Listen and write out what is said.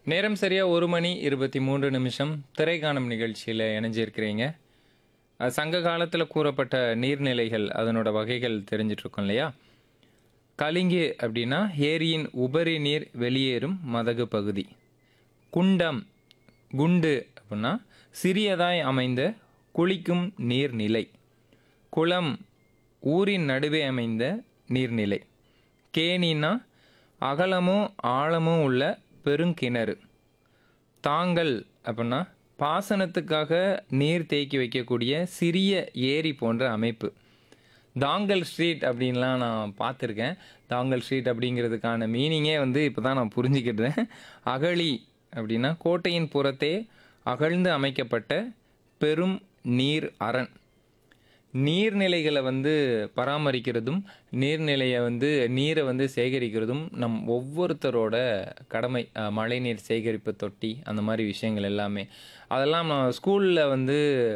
நேரம் சரியா ஒரு மணி இருபத்தி மூன்று நிமிஷம் திரைக்காணும் நிகழ்ச்சியில் இணைஞ்சிருக்கிறீங்க அஹ் சங்க காலத்தில் கூறப்பட்ட நீர்நிலைகள் அதனோட வகைகள் தெரிஞ்சிட்டு இருக்கோம் இல்லையா கலிங்கு அப்படின்னா ஏரியின் உபரி நீர் வெளியேறும் மதகு பகுதி குண்டம் குண்டு அப்படின்னா சிறியதாய் அமைந்த குளிக்கும் நீர்நிலை குளம் ஊரின் நடுவே அமைந்த நீர்நிலை கேணின்னா அகலமும் ஆழமும் உள்ள பெருங்கிணறு தாங்கல் அப்படின்னா பாசனத்துக்காக நீர் தேக்கி வைக்கக்கூடிய சிறிய ஏரி போன்ற அமைப்பு தாங்கல் ஸ்ட்ரீட் அப்படின்லாம் நான் பார்த்துருக்கேன் தாங்கல் ஸ்ட்ரீட் அப்படிங்கிறதுக்கான மீனிங்கே வந்து இப்போ தான் நான் புரிஞ்சுக்கிட்டேன் அகழி அப்படின்னா கோட்டையின் புறத்தே அகழ்ந்து அமைக்கப்பட்ட பெரும் நீர் அரண் நீர்நிலைகளை வந்து பராமரிக்கிறதும் நீர்நிலையை வந்து நீரை வந்து சேகரிக்கிறதும் நம் ஒவ்வொருத்தரோட கடமை அஹ், மழைநீர் சேகரிப்பு தொட்டி அந்த மாதிரி விஷயங்கள் எல்லாமே அதெல்லாம் நான் ஸ்கூலில் வந்து